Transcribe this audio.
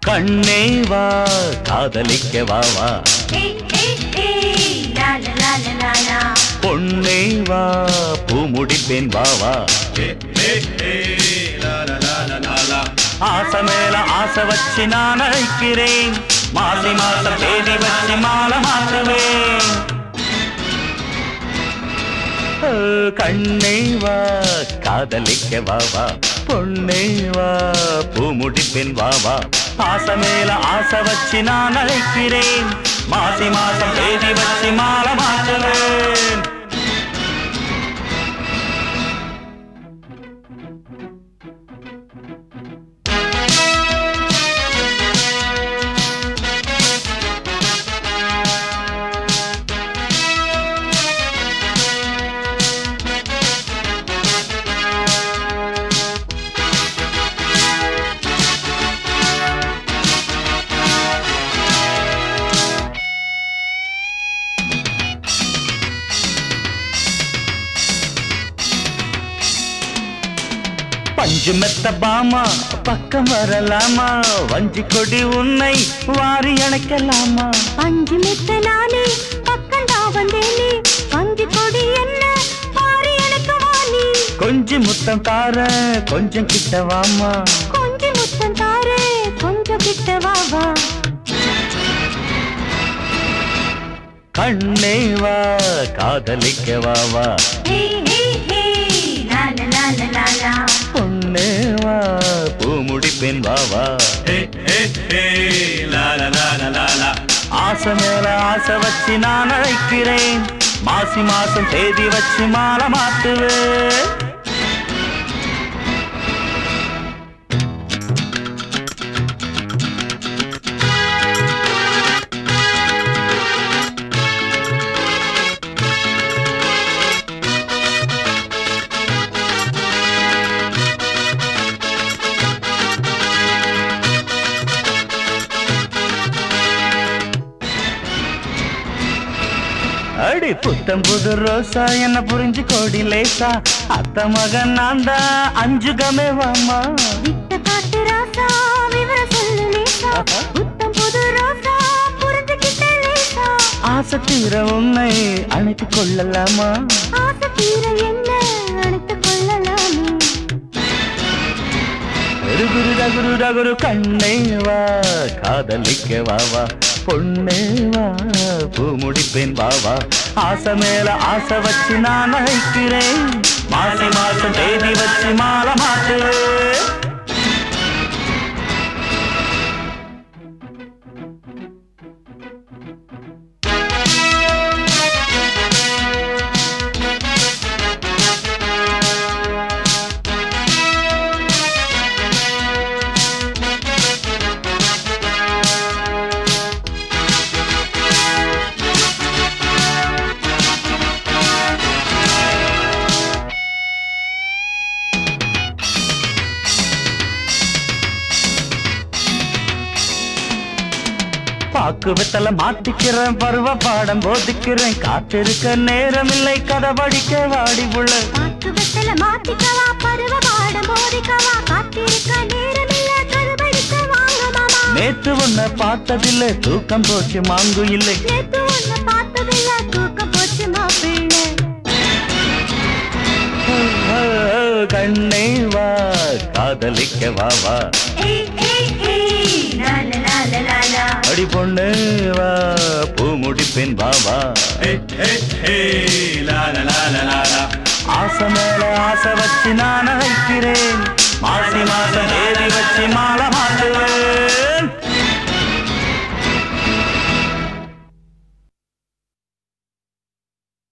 கண்ணே வா காதலிக்க வா வா பொன்னே வா பூ முடிப்பேன் வா வா ஆசை மேல ஆசை வச்சு நான் அழைக்கிறேன் மாசி மாசம் தேதி வச்சு மாலை மாற்றுவேன் ஓ, கண்ணே வா காதலிக்க வா வா பொன்னே வா பூ முடிப்பேன் வா வா ஆசை மேல ஆசை வச்சு நான் அழைக்கிறேன் மாசி மாசம் தேதி வச்சு மாலை மாற்றுவேன் பஞ்சு மெத்த பாமா பக்கம் வரலாமா வஞ்சி கொடி உன்னை வாரி அணைக்கலாமா அஞ்சு மெத்த நானே பக்கண்டா வந்தேனே அஞ்சு கொடி என்ன பாரி எனக்கு வாணி கொஞ்சம் முத்தம் தார கொஞ்சம் கிட்ட வாமா கொஞ்சம் முத்தம் தாரே கொஞ்சம் கிட்ட வா வா கண்ணே வா காதலிக்க வா வா ஹே ஹே ஹே லா லா லா லா லா லா பொண்ணே வா பூ முடிப்பேன் வா வா ஆசை மேல ஆசை வச்சு நான் அழைக்கிறேன் மாசி மாசம் தேதி வச்சு மாலை மாத்துவேன் அடி புத்தம் புது ரோசா என்ன புரிஞ்சு கோடி லேசா அத்த மகன் நான் தான் அஞ்சுகமே வாமா வித்த காட்டு ராசா விவரம் சொல்லு லேசா புத்தம் புது ரோசா புரிஞ்சுக்கிட்ட லேசா ஆசை தீர உன்னை அணைத்துக் கொள்ளலாமா ஆசை தீர என்ன அணைத்துக் கொள்ளலாமே குரு குரு குரு கண்ணே வா காதலிக்க வா வா பொண்ணே வா பூ முடிப்பேன் வா வா ஆசை மேல ஆசை வச்சு நான் அழைக்கிறேன் மாசி மாசம் தேதி வச்சு மாலை மாற்றுவேன் பாக்கு வெத்தல மாட்டிக்கிறேன் பருவ பாடம் போதிக்கிறேன் காத்திருக்க நேரம் இல்லை கதை படிக்க வாடி புள்ள பாக்கு வெத்தல மாத்திக்கவா பருவ பாடம் போதிக்கவா காத்திருக்க நேரமில்ல கருபடிக்க வாங்க மாமா நேத்து உன்னை பார்த்ததில்லை தூக்கம் போச்சு மாங்கு இல்லை நேத்து உன்னை பார்த்ததில்ல தூக்கம் போச்சு மாப்பிள்ளை ஓ, ஓ, ஓ, கண்ணே வா காதலிக்க வா வா ஏய் ஏய் ஏய் லா லா லா லா லா லா அடி பொண்ணு வா பூ முடிப்பேன் வா வா ஆசை மேல ஆசை வச்சு நான் அழைக்கிறேன்